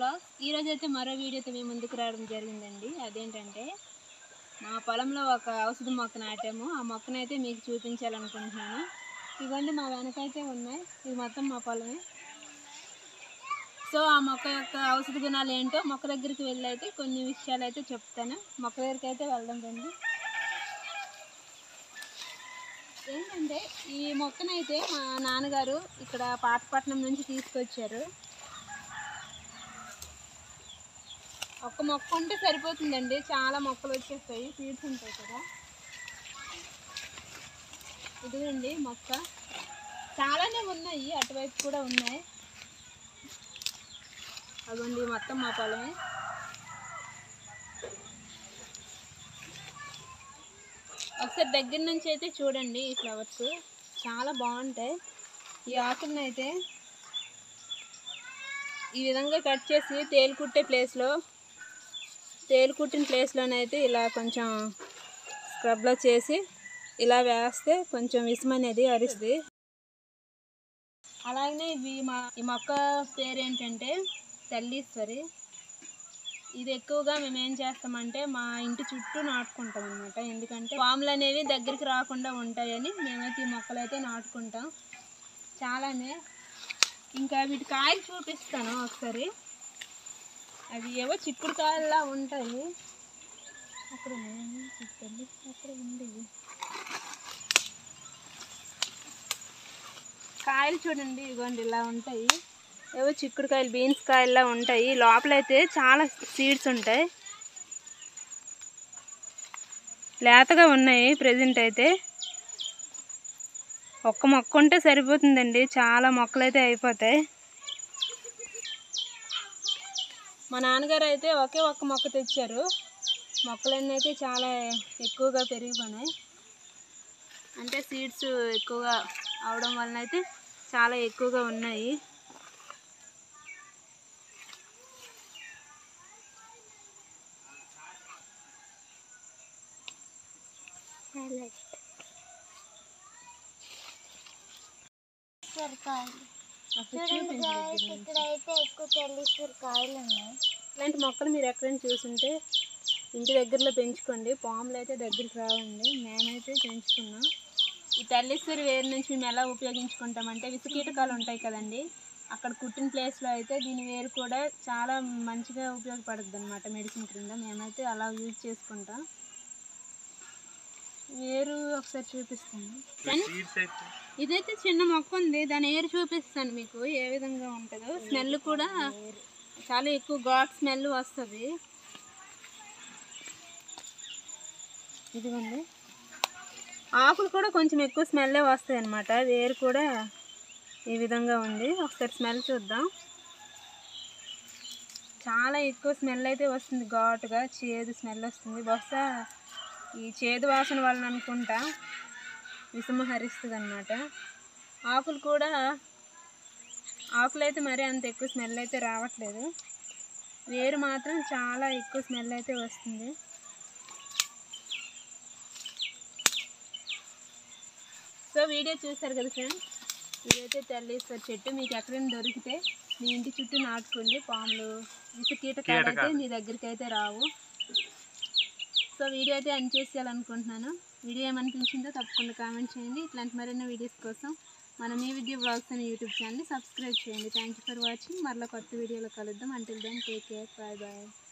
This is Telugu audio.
బ్లాగ్ ఈరోజు అయితే మరో వీడియోతో మేము ముందుకు రావడం జరిగిందండి అదేంటంటే మా పొలంలో ఒక ఔషధ మొక్క నాటాము ఆ మొక్కనైతే మీకు చూపించాలనుకుంటున్నాను ఇవన్నీ మా వెనకైతే ఉన్నాయి ఇది మొత్తం మా పొలమే సో ఆ మొక్క యొక్క ఔషధ గుణాలు ఏంటో మొక్క దగ్గరికి వెళ్ళి అయితే కొన్ని విషయాలు అయితే చెప్తాను మొక్క దగ్గరికి అయితే వెళ్దాం రండి ఏంటంటే ఈ మొక్కనైతే మా నాన్నగారు ఇక్కడ పాతపట్నం నుంచి తీసుకొచ్చారు ఒక్క మొక్క ఉంటే సరిపోతుందండి చాలా మొక్కలు వచ్చేస్తాయి సీడ్స్ ఉంటాయి కదా ఇదిగోండి మొక్క చాలానే ఉన్నాయి అటువైపు కూడా ఉన్నాయి అదిగోండి మొత్తం మా పొలమే ఒకసారి దగ్గర నుంచి అయితే చూడండి ఈ ఫ్లవర్స్ చాలా బాగుంటాయి ఈ ఆకులను అయితే ఈ విధంగా కట్ చేసి తేలు కుట్టే ప్లేస్లో తేలు కుట్టిన ప్లేస్లోనైతే ఇలా కొంచెం స్క్రబ్లో చేసి ఇలా వేస్తే కొంచెం విషం అనేది అరిస్తుంది అలాగనే ఇవి మా ఈ మొక్క పేరు ఏంటంటే తల్లీశ్వరి ఇది ఎక్కువగా మేము ఏం చేస్తామంటే మా ఇంటి చుట్టూ నాటుకుంటాం అనమాట ఎందుకంటే పాములు అనేవి దగ్గరికి రాకుండా ఉంటాయని మేమైతే ఈ మొక్కలు అయితే నాటుకుంటాం చాలానే ఇంకా వీటి కాయలు చూపిస్తాను ఒకసారి అవి ఏవో చిక్కుడు కాయల్లా ఉంటాయి అక్కడ ఉన్నాయి, చిక్కుడు, అక్కడ ఉంది కాయలు చూడండి ఇదిగోండి ఇలా ఉంటాయి ఏవో చిక్కుడుకాయలు బీన్స్ కాయల్లా ఉంటాయి లోపలైతే చాలా సీడ్స్ ఉంటాయి లేతగా ఉన్నాయి ప్రజెంట్ అయితే ఒక్క మొక్క ఉంటే సరిపోతుందండి చాలా మొక్కలు అయితే అయిపోతాయి మా నాన్నగారు అయితే ఒకే ఒక్క మొక్క తెచ్చారు మొక్కలన్నీ అయితే చాలా ఎక్కువగా పెరిగిపోయినాయి అంటే సీడ్స్ ఎక్కువగా అవడం వలన అయితే చాలా ఎక్కువగా ఉన్నాయి సొరకాయలు అసలు చూడండి చూపించు guys, దగ్గర నుంచి. ఇక్కడైతే ఎక్కువ తెల్లి సొరకాయలు ఉన్నాయి ఇలాంటి మొక్కలు మీరు ఎక్కడైనా చూసుంటే ఇంటి దగ్గరలో పెంచుకోండి పాములు అయితే దగ్గరికి రావండి మేమైతే పెంచుకున్నాం ఈ తల్లీశ్వరి వేరు నుంచి మేము ఎలా ఉపయోగించుకుంటామంటే విసుకీటకాలు ఉంటాయి కదండి అక్కడ కుట్టిన ప్లేస్లో అయితే దీని వేరు కూడా చాలా మంచిగా ఉపయోగపడుతుంది అనమాట మెడిసిన్ క్రింద మేమైతే అలా యూజ్ చేసుకుంటాం వేరు ఒకసారి చూపిస్తాను ఫ్రెండ్స్ ఇదైతే చిన్న మొక్క ఉంది దాని ఏరు చూపిస్తాను మీకు ఏ విధంగా ఉంటుందో స్మెల్ కూడా చాలా ఎక్కువ ఘాట్ స్మెల్ వస్తుంది ఇదిగోండి ఆకులు కూడా కొంచెం ఎక్కువ స్మెల్లే వస్తాయి అన్నమాట వేరు కూడా ఈ విధంగా ఉంది ఒకసారి స్మెల్ చూద్దాం చాలా ఎక్కువ స్మెల్ అయితే వస్తుంది ఘాటుగా చేదు స్మెల్ వస్తుంది బహుశా ఈ చేదు వాసన వలన అనుకుంటా విషమ హరిస్తుంది అనమాట ఆకులు కూడా ఆకులు అయితే మరీ అంత ఎక్కువ స్మెల్ అయితే రావట్లేదు వేరు మాత్రం చాలా ఎక్కువ స్మెల్ అయితే వస్తుంది సో వీడియో చూస్తారు కదా ఫ్రెండ్స్ ఇదైతే తెల్లేశ్వర చెట్టు మీకు ఎక్కడైనా దొరికితే మీ ఇంటి చుట్టూ నాటుకోండి పాములు విసు కీటకాలు అయితే మీ దగ్గరికి అయితే రావు సో వీడియో అయితే ఎండ్ చేసేయాలనుకుంటున్నాను వీడియో ఏమనిపించిందో తప్పకుండా కామెంట్ చేయండి ఇట్లాంటి మరిన్ని వీడియోస్ కోసం మన మీ విద్య బ్లాగ్స్ అనే యూట్యూబ్ ఛానల్ని సబ్స్క్రైబ్ చేయండి థ్యాంక్ యూ ఫర్ వాచింగ్ మరలా కొత్త వీడియోలో కలుద్దాం until then take care bye bye